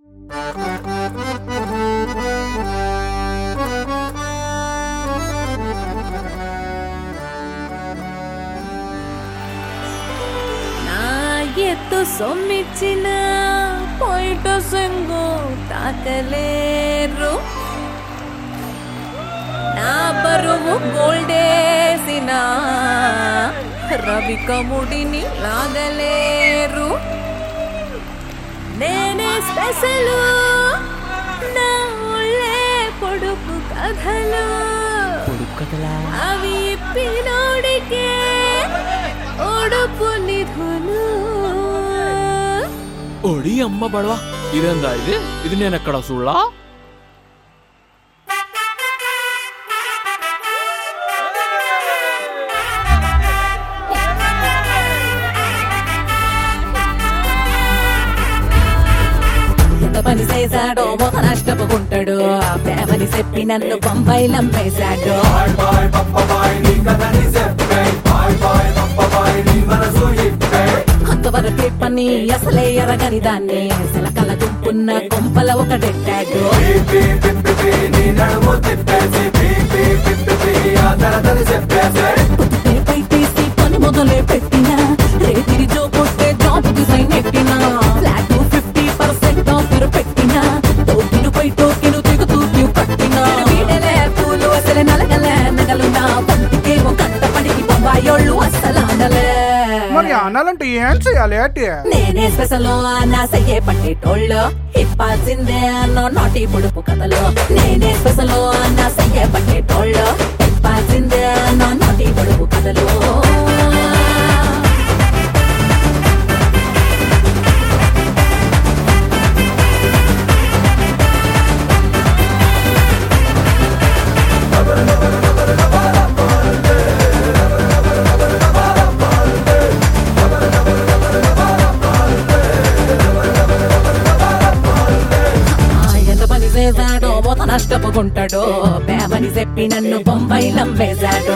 నా ఎత్తు సొమ్మిచ్చిన పొయిట సెంగు తాకలేరు నా బరువు గోల్డేసిన రవి కముడిని లాగలేరు నేనే స్పెషల్ నా ఒళ్ళే పొడుపు కథలు అవి పినోడికే ఒడుపు నిధులు ఒడి అమ్మ బడవా ఇదేందా ఇది ఇది నేను ఎక్కడ చూడలా ఎంత పని చేశాడో ఒక నష్టపోకుంటాడు ఆ ప్రేమని చెప్పి నన్ను బొంబాయిలంపేశాడు అంతవరకే పని అసలే ఎరగని దాన్ని సిలకల దుంపున్న కొంపల ఒకటెట్టాడు పొద్దుటే తీసి పని మొదలే పెట్టిన రేతిరి జో కొట్టే జాబ్ డిజైన్ ఎక్కిన ఫ్లాట్ ఫిఫ్టీ పర్సెంట్ ఆఫర్ పెట్టిన టోకెను పై టోకెను తిగుతూ క్యూ కట్టిన వీడలే పూలు అసలు నలగలే నగలున్నా పంటికేమో కంటపడికి బొంబాయోళ్ళు అస్సలాడలే మరి ఆనాలంటే ఏం చేయాలి అంటే నేనే స్పెషల్ నా సయ్యే పట్టేటోళ్ళు ఇప్పాల్సిందే అన్నో నాటి పొడుపు కథలు నేనే స్పెషల్ నా సయ్యే పట్టేటోళ్ళు ఇప్పాల్సిందే అన్నో నాటి పొడుపు కథలు ఆ ఎంత పని చేశాడో మొత నష్టపోకుంటాడు పేమని చెప్పి నన్ను బొంబాయిలం వేశాడు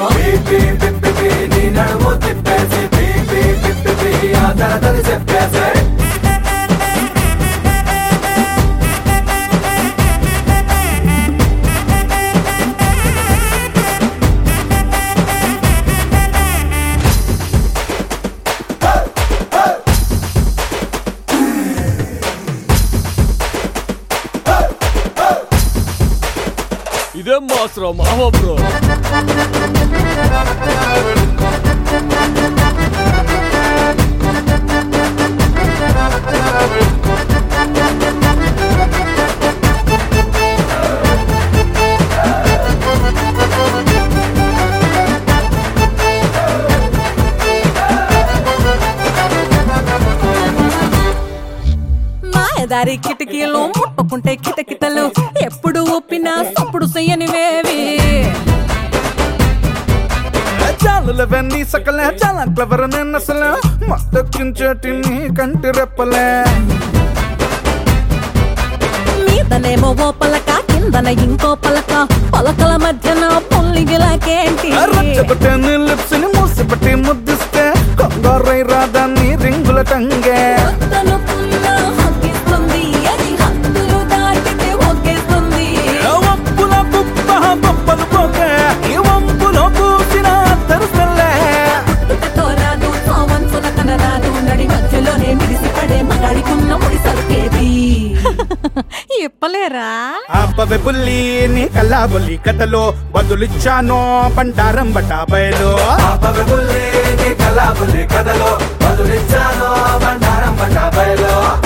ఇదేం మాత్రం మావా బ్రో మాయదారి కిటికీలు ముట్టుకుంటే కిటకిటలు ఎప్పుడు ఒప్పినా అప్పుడు చెయ్యనివేవి చాలులవన్నీ సకలే చాలా క్లవర్ నేను అసలు మత్తెక్కించేటి నీ కంటి రెప్పలే మీదనేమో ఓ పలక కిందన ఇంకో పలక పలకల మధ్యన పొల్లిగిలాకేంటి రచ్చబట్టే నీ లిప్స్ ని మూసిపట్టి ముద్దిస్తే కొంగారై రాదా నీ రింగుల టంగే వద్దనుకున్నా హక్కిస్తుంది అది హద్దులు దాటితే ఒకేస్తుంది వంపుల బుప్ప బొప్పలు పోకే ఈ వంపులో కూసిన తెరుసలే పుట్టుకతో రాదు సావంచున కనరాదు నడి మధ్యలోనే మిడిసి పడే మగాడికున్న ముడి సరికేది ఇప్పలేరా అబ్బవే బుల్లి నీ కల్లా బుల్లి కథలో బదులిచ్చానో బండారం బటాబయలో అబ్బవే బుల్లి నీ కల్లా బుల్లి కథలో బదులిచ్చాను బండారం పట్టాబయలో